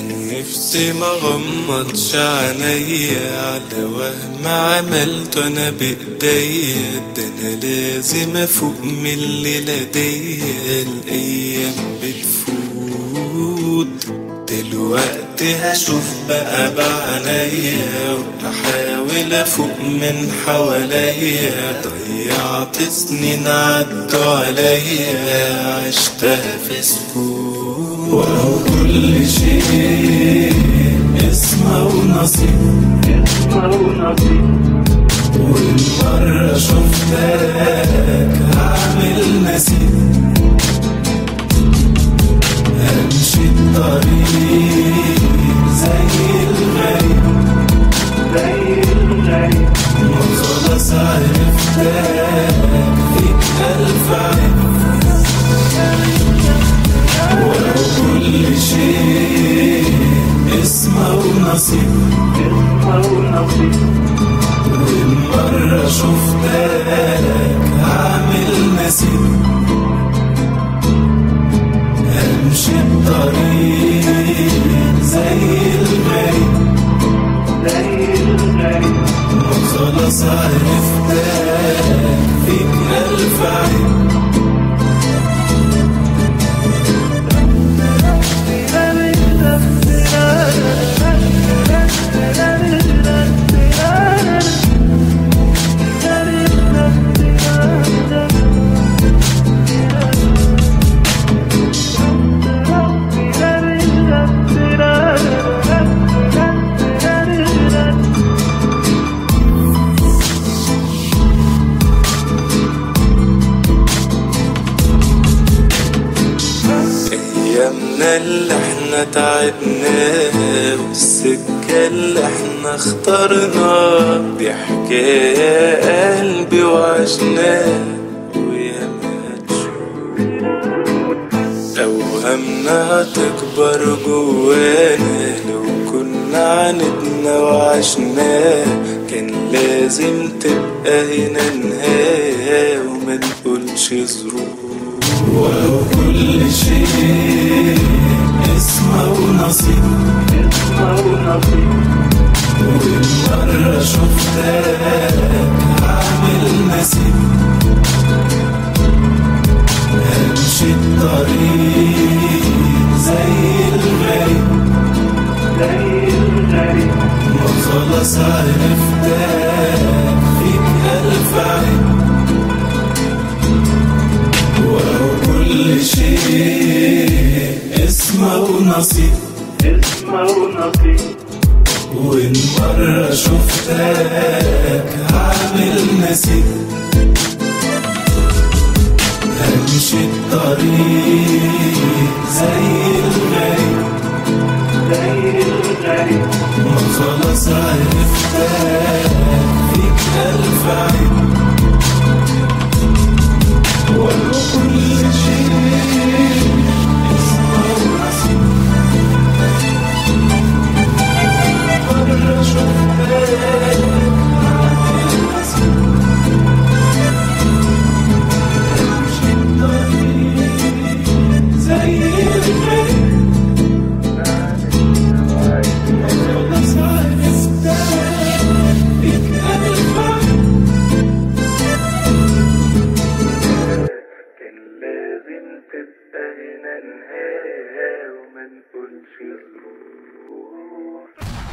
نفسي ما غمضش عينيا على وهم عملته انا بايديا ده انا لازم افوق من الليلة دي الايام بتفوت دلوقتي هشوف بقى بعينيا واحاول افوق من حواليا ضيعت سنين عدوا عليا عشتها في سكوت وهو كل شيء اسمه ونصيب والمرة شفتك هعمل نسيب امشي الطريق زي الغريب ما خلاص عرفتك فيك ألف عيب ولو كل شيء اسمه ونصيب والمرة شفتك هعمل نسيب امشي الطريق زي الغريب ما خلاص عرفتك فيك ألف عيب ايامنا اللي احنا تعبناها والسكة اللي احنا اخترناها دي حكاية قلبي وعشناها ويا ما تشوف أوهامنا هتكبر جوانا لو كنا عاندنا وعشناها كان لازم تبقى هنا نهاية وما نقولش ظروف ولو كل شيء اسمه ونصيب والمرة شفتك عامل نسيب امشي الطريق زي الغريب ما خلاص عرفتك فيك ألف عيب ولو كل شيء اسمه ونصيب وإن مرة شفتك عامل نسيب همشي الطريق زي الغريب ما خلاص عرفتك فيك ألف عيب ولو كل شيء اسمه ونصيب مرة شفتك عامل نسيب امشي الطريق زي الغريب خلاص عرفتك فيك ألف عيب كان لازم تبقى هنا نهاية وما نقولش ظروف